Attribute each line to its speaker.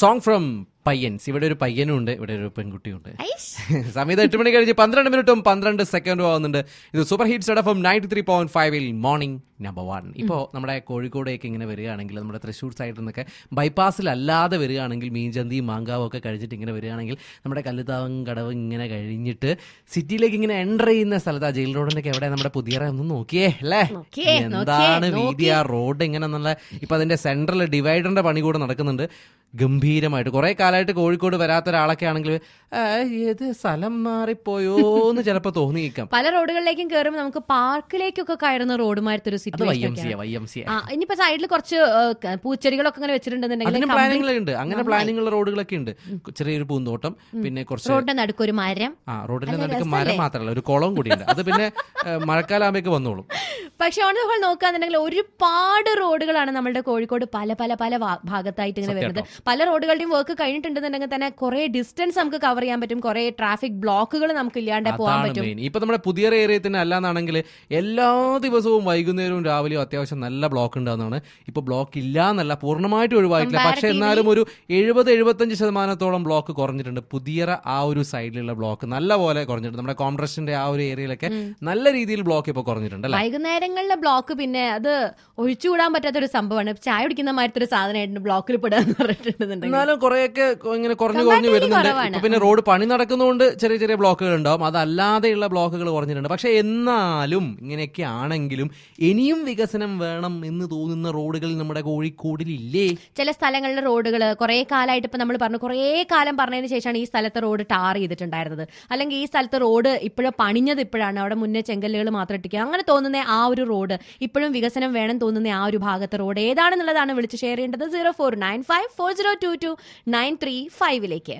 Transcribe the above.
Speaker 1: Song from പയ്യൻസ് ഇവിടെ ഒരു പയ്യനും ഉണ്ട് ഇവിടെ ഒരു പെൺകുട്ടിയും ഉണ്ട്
Speaker 2: ഐഷ്.
Speaker 1: സമയത്ത് എട്ട് മണി കഴിഞ്ഞ് പന്ത്രണ്ട് മിനിറ്റും പന്ത്രണ്ട് സെക്കൻഡും ആവുന്നുണ്ട് ഇത് super hits F ninety three point ഫൈവിൽ മോർണിംഗ് നമ്പർ വൺ ഇപ്പോൾ നമ്മുടെ കോഴിക്കോടേക്ക് ഇങ്ങനെ വരികയാണെങ്കിൽ നമ്മുടെ തൃശ്ശൂർ സൈഡിൽ നിന്നൊക്കെ ബൈപ്പാസിലല്ലാതെ വരികയാണെങ്കിൽ മീൻചന്തിയും മാങ്കാവും ഒക്കെ കഴിച്ചിട്ട് ഇങ്ങനെ വരികയാണെങ്കിൽ നമ്മുടെ കല്ലുതാവും കടവ് ഇങ്ങനെ കഴിഞ്ഞിട്ട് സിറ്റിയിലേക്ക് ഇങ്ങനെ എൻ്റർ ചെയ്യുന്ന സ്ഥലത്ത് ആ ജയിൽ റോഡിന്റെ എവിടെ നമ്മുടെ പുതിയ ഒന്ന് നോക്കിയേ അല്ലേ
Speaker 2: നോക്കിയേ,
Speaker 1: എന്താണ്
Speaker 2: നോക്കിയേ,
Speaker 1: വീതി ആ റോഡ് ഇങ്ങനെ നല്ല ഇപ്പൊ അതിന്റെ സെൻട്രൽ ഡിവൈഡറിന്റെ പണി കൂടെ നടക്കുന്നുണ്ട് ഗംഭീരമായിട്ട് കുറെ കാലമായിട്ട് കോഴിക്കോട് വരാത്ത ഒരാളൊക്കെ ആണെങ്കിൽ "ആ, ഏത് സ്ഥലം മാറിപ്പോയോ എന്ന് ചിലപ്പോ തോന്നിയേക്കാം
Speaker 2: പല റോഡുകളിലേക്കും കയറുമ്പോൾ നമുക്ക് പാർക്കിലേക്കൊക്കെ കയറുന്ന റോഡുമാരത്തെ ഒരു
Speaker 1: അത് Y M C
Speaker 2: situation
Speaker 1: Y M C
Speaker 2: ആ ഇനിയിപ്പോ സൈഡിൽ കുറച്ച് ഏ, ക- പൂച്ചെടികളൊക്കെ അങ്ങനെ വെച്ചിട്ടുണ്ടെന്നുണ്ടെങ്കിൽ
Speaker 1: അതിന്
Speaker 2: complete
Speaker 1: പ്ലാനിങ്ങൾ ഉണ്ട് അങ്ങനെ പ്ലാനിങ് ഉള്ള റോഡുകളൊക്കെ ഉണ്ട് ചെറിയൊരു പൂന്തോട്ടം പിന്നെ കുറച്ച്
Speaker 2: റോഡിന്റെ നടുക്കൊരു മരം
Speaker 1: ആ റോഡിന്റെ
Speaker 2: നല്ല
Speaker 1: നടുക്ക്
Speaker 2: രസമല്ലേ?
Speaker 1: മരം മാത്രമല്ല ഒരു കുളം കൂടിയുണ്ട് അത് പിന്നെ മഴക്കാലാകുമ്പോഴേക്ക് വന്നോളും
Speaker 2: പക്ഷെ ഓൺ ദ ഹോൾ നോക്കുകയാണെന്നുണ്ടെങ്കിൽ ഒരുപാട് റോഡുകളാണ് നമ്മുടെ കോഴിക്കോട് പല പല പല ഭാ- ഭാഗത്തായിട്ട് ഇങ്ങനെ വരുന്നത് പല റോഡുകളുടെയും വർക്ക് കഴിഞ്ഞിട്ടുണ്ടെന്നുണ്ടെങ്കിൽ തന്നെ കുറെ ഡിസ്റ്റൻസ് നമുക്ക് കവർ ചെയ്യാൻ പറ്റും കുറെ ട്രാഫിക് ബ്ലോക്കുകൾ നമുക്ക് ഇല്ലാണ്ട് പോകാൻ
Speaker 1: അതാണ്
Speaker 2: പറ്റും
Speaker 1: മെയിൻ ഇപ്പൊ നമ്മുടെ പുതിയ ഏരിയയിൽ തന്നെ അല്ലാന്നാണെങ്കിൽ എല്ലാ ദിവസവും വൈകുന്നേരവും രാവിലെയും അത്യാവശ്യം നല്ല ബ്ലോക്ക് ഉണ്ടാകുന്നതാണ് ഇപ്പൊ ബ്ലോക്ക് ഇല്ല എന്നല്ല പൂർണ്ണമായിട്ട് ഒഴിവായിട്ടില്ല പക്ഷെ എന്നാലും ഒരു എഴുപത് എഴുപത്തഞ്ച് ശതമാനത്തോളം ബ്ലോക്ക് കുറഞ്ഞിട്ടുണ്ട് പുതിയ ആ ഒരു സൈഡിലുള്ള ബ്ലോക്ക് നല്ല പോലെ കുറഞ്ഞിട്ടുണ്ട് നമ്മുടെ കോൺട്രസ്റ്റിന്റെ ആ ഒരു ഏരിയയിലൊക്കെ നല്ല രീതിയിൽ ബ്ലോക്ക് ഇപ്പൊ കുറഞ്ഞിട്ടുണ്ട് അല്ലേ
Speaker 2: വൈകുന്നേരങ്ങളിലെ ബ്ലോക്ക് പിന്നെ അത് ഒഴിച്ചുകൂടാൻ പറ്റാത്ത ഒരു സംഭവമാണ് ചായ കുടിക്കുന്ന മാരത്തെ ഒരു സാധനമായിട്ട് ബ്ലോക്കിൽ പെടാന്ന് പറഞ്ഞിട്ടുണ്ടെന്നുണ്ടെങ്കിൽ
Speaker 1: എന്നാലും കുറെയൊക്കെ കൊ- ഇങ്ങനെ കുറഞ്ഞു കുറഞ്ഞു
Speaker 2: Comparatively
Speaker 1: വരുന്നുണ്ട്
Speaker 2: കുറവാണ്.
Speaker 1: ഇപ്പൊ പിന്നെ റോഡ് പണി നടക്കുന്നതുകൊണ്ട് ചെറിയ ചെറിയ ബ്ലോക്കുകൾ ഉണ്ടാവും അതല്ലാതെയുള്ള ബ്ലോക്കുകൾ കുറഞ്ഞിട്ടുണ്ട് പക്ഷെ എന്നാലും ഇങ്ങനെയൊക്കെ ആണെങ്കിലും ഇനിയും വികസനം വേണം എന്ന് തോന്നുന്ന റോഡുകൾ നമ്മുടെ കോഴിക്കോടിൽ ഇല്ലേ
Speaker 2: ചില സ്ഥലങ്ങളിലെ റോഡുകൾ കുറെ കാലമായിട്ട് ഇപ്പൊ നമ്മൾ പറഞ്ഞു കുറെ കാലം പറഞ്ഞതിന് ശേഷമാണ് ഈ സ്ഥലത്തെ റോഡ് ടാർ ചെയ്തിട്ടുണ്ടായിരുന്നത് അല്ലെങ്കിൽ ഈ സ്ഥലത്തെ റോഡ് ഇപ്പോഴും പണിഞ്ഞത് ഇപ്പോഴാണ് അവിടെ മുന്നേ ചെങ്കല്ലുകൾ മാത്രം ഇട്ടിക്കുക അങ്ങനെ തോന്നുന്ന ആ ഒരു റോഡ് ഇപ്പോഴും വികസനം വേണം തോന്നുന്ന ആ ഒരു ഭാഗത്തെ റോഡ് ഏതാണെന്നുള്ളതാണ് വിളിച്ച് ഷെയർ ചെയ്യേണ്ടത് zero four nine five four zero two two nine three ഫൈവിലേക്ക്